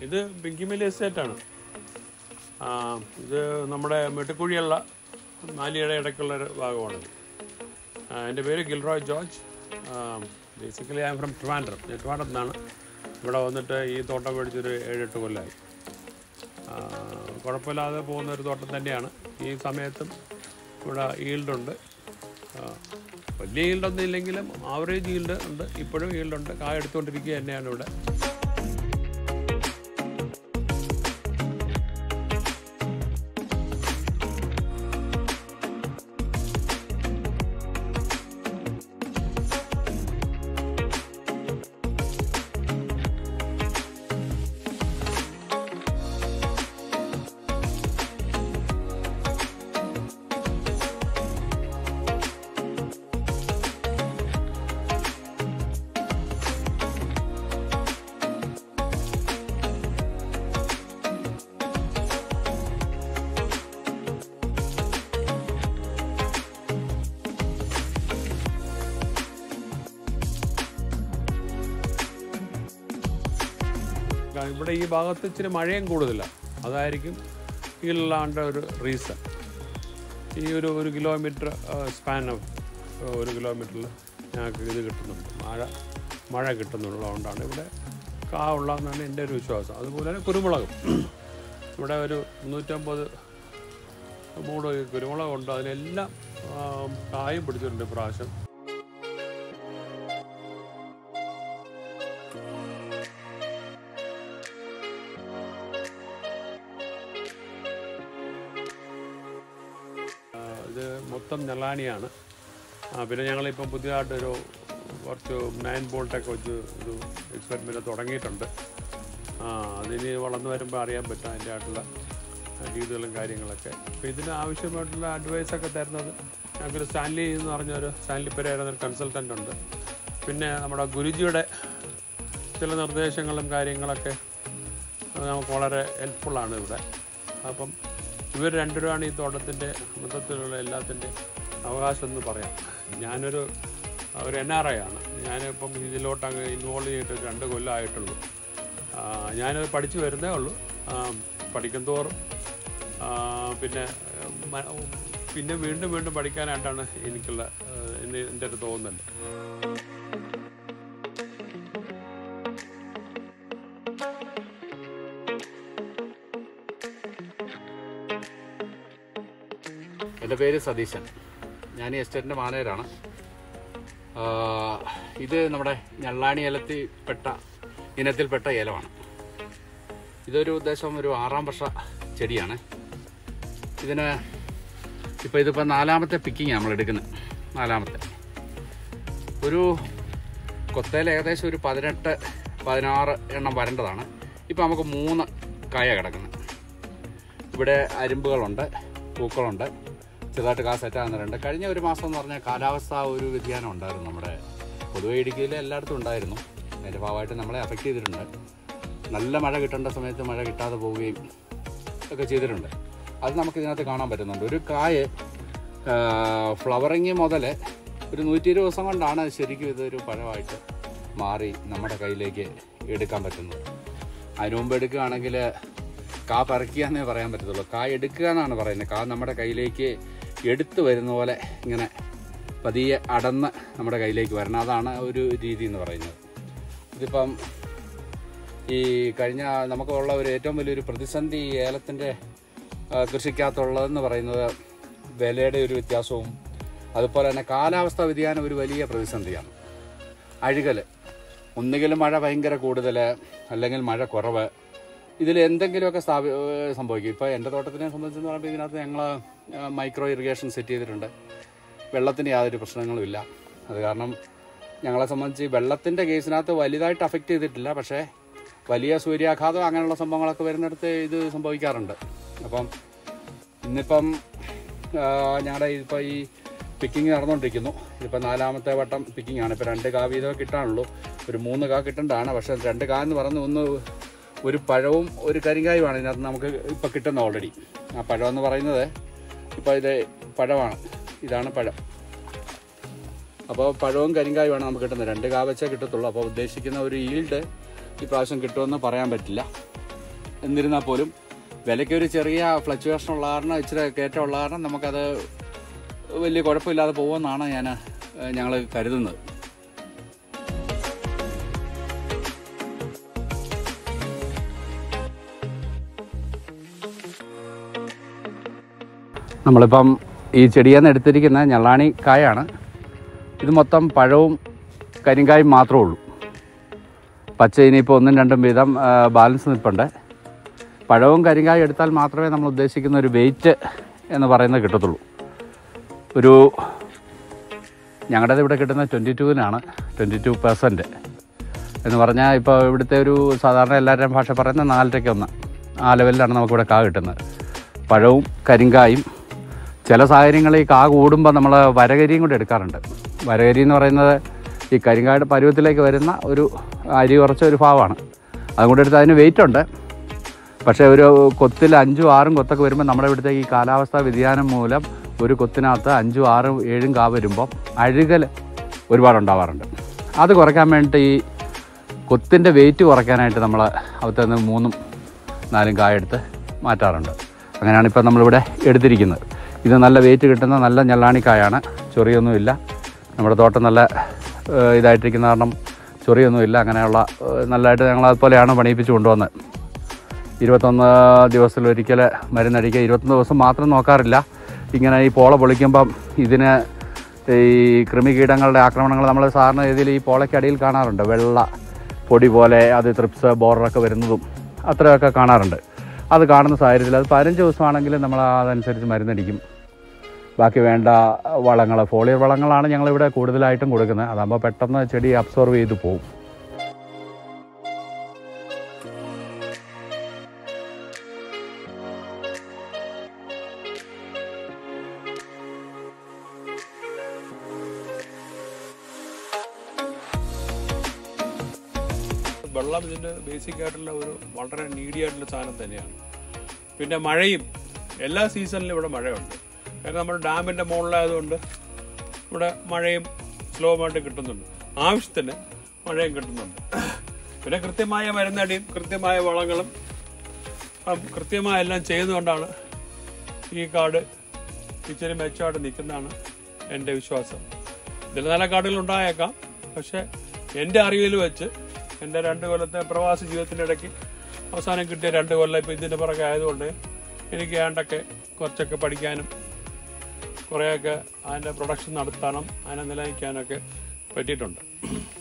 ഇത് പിങ്കിമലി എസ്റ്റേറ്റാണ് ആ, ഇത് നമ്മുടെ മെട്ടുക്കുഴിയുള്ള മാലിയുടെ ഇടയ്ക്കുള്ള ഒരു ഭാഗമാണിത് ആ, എൻ്റെ പേര് Gilroy George basically I am from Trivandrum ഞാൻ ട്രിവാൻഡ്രത്ത് നിന്നാണ് ഇവിടെ വന്നിട്ട് ഈ തോട്ടം മേടിച്ചൊരു ഏഴെട്ട് കൊല്ലമായി ആ, കുഴപ്പമില്ലാതെ പോകുന്ന ഒരു തോട്ടം തന്നെയാണ് ഈ സമയത്തും ഇവിടെ ഈൽഡുണ്ട് വലിയ ഈൽഡൊന്നും ഇല്ലെങ്കിലും ആവറേജ് ഈൽഡ് ഉണ്ട് ഇപ്പോഴും ഈൽഡുണ്ട് കായ എടുത്തുകൊണ്ടിരിക്കുക തന്നെയാണ് ഇവിടെ കാരണം ഇവിടെ ഈ ഭാഗത്ത് ഇച്ചിരി മഴയും കൂടുതലാണ് അതായിരിക്കും ഈലാണ്ട ഒരു റീസൺ ഈ ഒരു ഒരു കിലോമീറ്റർ സ്പാൻ ഓഫ് ഒരു കിലോമീറ്ററിൽ ഞങ്ങൾക്ക് ഇത് കിട്ടുന്നുണ്ട് മഴ മഴ കിട്ടുന്നുള്ളതുകൊണ്ടാണ് ഇവിടെ കാ ഉള്ളതെന്നാണ് എൻ്റെ ഒരു വിശ്വാസം അതുപോലെ തന്നെ കുരുമുളകും ഇവിടെ ഒരു മുന്നൂറ്റമ്പത് മൂട് കുരുമുളകുണ്ട് അതിലെല്ലാം ആ, കായും പിടിച്ചിട്ടുണ്ട് ഇപ്രാവശ്യം ആ, ഇത് മൊത്തം നെള്ളാനിയാണ് ആ, പിന്നെ ഞങ്ങളിപ്പം പുതിയതായിട്ടൊരു കുറച്ച് നയൻ ബോൾട്ടൊക്കെ വെച്ച് ഒരു എക്സ്പെരിമെൻ്റ് തുടങ്ങിയിട്ടുണ്ട് ആ അതിന് വളർന്നു വരുമ്പോൾ അറിയാൻ പറ്റും അതിൻ്റെ ആയിട്ടുള്ള രീതികളും കാര്യങ്ങളൊക്കെ അപ്പോൾ ഇതിന് ആവശ്യമായിട്ടുള്ള അഡ്വൈസൊക്കെ തരുന്നത് ഞങ്ങൾക്കൊരു സ്റ്റാൻലി എന്ന് പറഞ്ഞൊരു സ്റ്റാൻലി പെരേര എന്നൊരു കൺസൾട്ടൻ്റ് ഉണ്ട് പിന്നെ നമ്മുടെ ഗുരുജിയുടെ ചില നിർദ്ദേശങ്ങളും കാര്യങ്ങളൊക്കെ അത് നമുക്ക് വളരെ ഹെൽപ്ഫുള്ളാണ് ഇവിടെ അപ്പം ഇവർ രണ്ടുപേരാണ് ഈ തോട്ടത്തിൻ്റെ മൊത്തത്തിലുള്ള എല്ലാത്തിൻ്റെ അവകാശം എന്ന് പറയാം ഞാനൊരു ഒരു എൻ ആർ ഐ ആണ് ഞാനിപ്പം ഇതിലോട്ട് അങ്ങ് ഇൻവോൾവ് ചെയ്തിട്ട് ഒരു രണ്ട് കൊല്ലമായിട്ടുള്ളൂ ആ, ഞാനത് പഠിച്ചു വരുന്നേ ഉള്ളൂ ആ, പഠിക്കും തോറും ആ, പിന്നെ മ- പിന്നെ വീണ്ടും വീണ്ടും പഠിക്കാനായിട്ടാണ് എനിക്കുള്ള ആ, എൻ്റെ എൻ്റെ ഒരു തോന്നൽ എൻ്റെ പേര് സതീശൻ ഞാൻ ഈ എസ്റ്റേറ്റിൻ്റെ മാനേജറാണ് ആ, ഇത് നമ്മുടെ ഞള്ളാണി ഏലത്തിൽപ്പെട്ട ഇനത്തിൽപ്പെട്ട ഏലമാണ് ഇതൊരു ഉദ്ദേശം ഒരു ആറാം വർഷ ചെടിയാണ് ഇതിന് ഇപ്പോൾ ഇതിപ്പോൾ നാലാമത്തെ പിക്കിങ് നമ്മൾ എടുക്കുന്നത് നാലാമത്തെ ഒരു കൊത്തയിൽ ഏകദേശം ഒരു പതിനെട്ട് പതിനാറ് എണ്ണം വരേണ്ടതാണ് ഇപ്പോൾ നമുക്ക് മൂന്ന് കായ കിടക്കുന്നത് ഇവിടെ അരിമ്പുകളുണ്ട് പൂക്കളുണ്ട് ചെറുതായിട്ട് കാ സെറ്റാകുന്നുണ്ട് കഴിഞ്ഞ ഒരു മാസം എന്ന് പറഞ്ഞാൽ കാലാവസ്ഥ ഒരു വ്യതിയാനം ഉണ്ടായിരുന്നു നമ്മുടെ പൊതുവെ ഇടുക്കിയിൽ എല്ലായിടത്തും ഉണ്ടായിരുന്നു അതിൻ്റെ ഭാഗമായിട്ട് നമ്മളെ അഫക്റ്റ് ചെയ്തിട്ടുണ്ട് നല്ല മഴ കിട്ടേണ്ട സമയത്ത് മഴ കിട്ടാതെ പോവുകയും ഒക്കെ ചെയ്തിട്ടുണ്ട് അത് നമുക്ക് ഇതിനകത്ത് കാണാൻ പറ്റുന്നുണ്ട് ഒരു കായ് ഫ്ലവറിങ് മുതൽ ഒരു നൂറ്റി ഇരുപത് ദിവസം കൊണ്ടാണ് ശരിക്കും ഇതൊരു പഴമായിട്ട് മാറി നമ്മുടെ കയ്യിലേക്ക് എടുക്കാൻ പറ്റുന്നത് അതിനു മുമ്പ് എടുക്കുകയാണെങ്കിൽ കാ പറിക്കുക എന്നേ പറയാൻ പറ്റത്തുള്ളൂ കാ എടുക്കുക എന്നാണ് പറയുന്നത് കാ നമ്മുടെ കയ്യിലേക്ക് എടുത്തു വരുന്ന പോലെ ഇങ്ങനെ പതിയെ അടന്ന് നമ്മുടെ കയ്യിലേക്ക് വരണം അതാണ് ഒരു രീതി എന്ന് പറയുന്നത് ഇതിപ്പം ഈ കഴിഞ്ഞ നമുക്കുള്ള ഒരു ഏറ്റവും വലിയൊരു പ്രതിസന്ധി ഈ ഏലത്തിൻ്റെ ആ, കൃഷിക്കകത്തുള്ളതെന്ന് പറയുന്നത് വിലയുടെ ഒരു വ്യത്യാസവും അതുപോലെ തന്നെ കാലാവസ്ഥാ വ്യതിയാനം ഒരു വലിയ പ്രതിസന്ധിയാണ് അഴുകൽ ഒന്നുകിൽ മഴ ഭയങ്കര കൂടുതൽ അല്ലെങ്കിൽ മഴ കുറവ് ഇതിൽ എന്തെങ്കിലുമൊക്കെ സ്ഥാപി ഏഹ് സംഭവിക്കും ഇപ്പോൾ എൻ്റെ തോട്ടത്തിനെ സംബന്ധിച്ചെന്ന് പറയുമ്പോൾ ഇതിനകത്ത് ഞങ്ങൾ മൈക്രോ ഇറിഗേഷൻ സെറ്റ് ചെയ്തിട്ടുണ്ട് വെള്ളത്തിന് യാതൊരു പ്രശ്നങ്ങളും ഇല്ല അത് കാരണം ഞങ്ങളെ സംബന്ധിച്ച് വെള്ളത്തിൻ്റെ കേസിനകത്ത് വലുതായിട്ട് അഫക്റ്റ് ചെയ്തിട്ടില്ല പക്ഷേ വലിയ സൂര്യാഘാതം അങ്ങനെയുള്ള സംഭവങ്ങളൊക്കെ വരുന്നിടത്ത് ഇത് സംഭവിക്കാറുണ്ട് അപ്പം ഇന്നിപ്പം ഞങ്ങളുടെ ഇപ്പോൾ ഈ പിക്കിങ് നടന്നുകൊണ്ടിരിക്കുന്നു ഇതിപ്പോൾ നാലാമത്തെ വട്ടം പിക്കിംഗ് ആണ് ഇപ്പോൾ രണ്ട് കാ വീതം കിട്ടാനുള്ളൂ ഒരു മൂന്ന് കാ കിട്ടേണ്ടതാണ് പക്ഷേ രണ്ട് കാ എന്ന് പറഞ്ഞ് ഒന്ന് ഒരു പഴവും ഒരു കരിങ്കായുമാണ് ഇതിനകത്ത് നമുക്ക് ഇപ്പോൾ കിട്ടുന്നത് ഓൾറെഡി ആ പഴം എന്ന് പറയുന്നത് ഇപ്പോൾ ഇത് പഴമാണ് ഇതാണ് പഴം അപ്പോൾ പഴവും കരിങ്കായുമാണ് നമുക്ക് കിട്ടുന്നത് രണ്ട് കാ വെച്ചേ കിട്ടത്തുള്ളൂ അപ്പോൾ ഉദ്ദേശിക്കുന്ന ഒരു ഈൽഡ് ഈ പ്രാവശ്യം കിട്ടുമെന്ന് പറയാൻ പറ്റില്ല എന്നിരുന്നാൽ പോലും വിലയ്ക്ക് ഒരു ചെറിയ ഫ്ലക്ച്വേഷൻ ഉള്ള കാരണം ഇച്ചിരി കയറ്റം ഉള്ള കാരണം നമുക്കത് വലിയ കുഴപ്പമില്ലാതെ പോകുമെന്നാണ് ഞാൻ ഞങ്ങൾ കരുതുന്നത് നമ്മളിപ്പം ഈ ചെടിയിൽ നിന്ന് എടുത്തിരിക്കുന്ന ഞെള്ളാണി കായാണ് ഇത് മൊത്തം പഴവും കരിങ്കായും മാത്രമേ ഉള്ളൂ പച്ച ഇനിയിപ്പോൾ ഒന്നും രണ്ടും വീതം ആ, ബാലൻസ് നിൽപ്പുണ്ട് പഴവും കരിങ്കായും എടുത്താൽ മാത്രമേ നമ്മൾ ഉദ്ദേശിക്കുന്ന ഒരു വെയിറ്റ് എന്ന് പറയുന്നത് കിട്ടത്തുള്ളൂ ഒരു ഞങ്ങളുടെ ഇവിടെ കിട്ടുന്ന ട്വൻറ്റി ടുവിനാണ് ട്വൻറ്റി ടു പെർസെൻറ്റ് എന്ന് പറഞ്ഞാൽ ഇപ്പോൾ ഇവിടുത്തെ ഒരു സാധാരണ എല്ലാവരുടെയും ഭാഷ പറയുന്ന നാലരയ്ക്ക് ഒന്ന് ആ ലെവലിലാണ് നമുക്കിവിടെ കാ കിട്ടുന്നത് പഴവും കരിങ്കായും ചില സാഹചര്യങ്ങളിൽ ഈ കാ കൂടുമ്പോൾ നമ്മൾ വരകരിയും കൂടെ എടുക്കാറുണ്ട് വരകരി എന്ന് പറയുന്നത് ഈ കരിങ്കായുടെ പരുവത്തിലേക്ക് വരുന്ന ഒരു അരി കുറച്ച ഒരു ഭാവമാണ് അതുകൊണ്ട് എടുത്ത് അതിന് വെയിറ്റ് ഉണ്ട് പക്ഷേ ഒരു കൊത്തിൽ അഞ്ചും ആറും കൊത്തൊക്കെ വരുമ്പോൾ നമ്മുടെ ഇവിടുത്തെ ഈ കാലാവസ്ഥാ വ്യതിയാനം മൂലം ഒരു കൊത്തിനകത്ത് അഞ്ചും ആറും ഏഴും കാ വരുമ്പോൾ അഴുകൽ ഒരുപാട് ഉണ്ടാവാറുണ്ട് അത് കുറയ്ക്കാൻ വേണ്ടിയിട്ട് ഈ കൊത്തിൻ്റെ വെയിറ്റ് കുറയ്ക്കാനായിട്ട് നമ്മൾ അകത്ത് നിന്ന് മൂന്നും നാലും കായ എടുത്ത് മാറ്റാറുണ്ട് അങ്ങനെയാണ് ഇപ്പോൾ നമ്മളിവിടെ എടുത്തിരിക്കുന്നത് ഇത് നല്ല വെയിറ്റ് കിട്ടുന്ന നല്ല ഞെള്ളാണിക്കായാണ് ചൊറിയൊന്നുമില്ല നമ്മുടെ തോട്ടം നല്ല ഏഹ്, ഇതായിട്ടിരിക്കുന്ന കാരണം ചൊറിയൊന്നുമില്ല അങ്ങനെയുള്ള ഏഹ്, നല്ലതായിട്ട് ഞങ്ങൾ അതുപോലെയാണ് പണിയിപ്പിച്ച് കൊണ്ടുവന്നത് ഇരുപത്തൊന്ന് ദിവസത്തിലൊരിക്കൽ മരുന്നടിക്കുക ഇരുപത്തൊന്ന് ദിവസം മാത്രം നോക്കാറില്ല ഇങ്ങനെ ഈ പോള പൊളിക്കുമ്പം ഇതിന് ഈ കൃമികീടങ്ങളുടെ ആക്രമണങ്ങൾ നമ്മൾ സാധാരണ രീതിയിൽ ഈ പോളയ്ക്കടിയിൽ കാണാറുണ്ട് വെള്ള പൊടി പോലെ അത് ത്രിപ്സ് ബോർഡറൊക്കെ വരുന്നതും അത്രയൊക്കെ കാണാറുണ്ട് അത് കാണുന്ന സാഹചര്യത്തിൽ അത് പതിനഞ്ച് ദിവസമാണെങ്കിൽ നമ്മൾ അതനുസരിച്ച് മരുന്നടിക്കും ബാക്കി വേണ്ട വളങ്ങൾ ഫോളിയർ വളങ്ങളാണ് ഞങ്ങളിവിടെ കൂടുതലായിട്ടും കൊടുക്കുന്നത് അതാകുമ്പോൾ പെട്ടെന്ന് ചെടി അബ്സോർവ് ചെയ്ത് പോകും വെള്ളം ഇതിൻ്റെ ബേസിക് ആയിട്ടുള്ള ഒരു വളരെ നീഡി ആയിട്ടുള്ള സാധനം തന്നെയാണ് പിന്നെ മഴയും എല്ലാ സീസണിലും ഇവിടെ മഴയുണ്ട് കാരണം നമ്മൾ ഡാമിൻ്റെ മുകളിലായതുകൊണ്ട് ഇവിടെ മഴയും സ്ലോ ആയിട്ട് കിട്ടുന്നുണ്ട് ആവശ്യത്തിന് മഴയും കിട്ടുന്നുണ്ട് പിന്നെ കൃത്യമായ മരുന്നടിയും കൃത്യമായ വളങ്ങളും ആ, കൃത്യമായ എല്ലാം ചെയ്തുകൊണ്ടാണ് ഈ കാട് ഇച്ചിരി മെച്ചമായിട്ട് നിൽക്കുന്നതാണ് എൻ്റെ വിശ്വാസം ഇതിൽ നല്ല കാടുകൾ ഉണ്ടായേക്കാം പക്ഷെ എൻ്റെ അറിവിൽ വെച്ച് എൻ്റെ രണ്ട് കൊല്ലത്തെ പ്രവാസി ജീവിതത്തിൻ്റെ ഇടയ്ക്ക് അവസാനം കിട്ടിയ രണ്ട് കൊല്ലം ഇപ്പം ഇതിൻ്റെ പുറകെ ആയതുകൊണ്ട് എനിക്ക് ഏണ്ടൊക്കെ കുറച്ചൊക്കെ പഠിക്കാനും കുറേയൊക്കെ അതിൻ്റെ പ്രൊഡക്ഷൻ നടത്താനും അതിനെ നിലനിൽക്കാനൊക്കെ പറ്റിയിട്ടുണ്ട്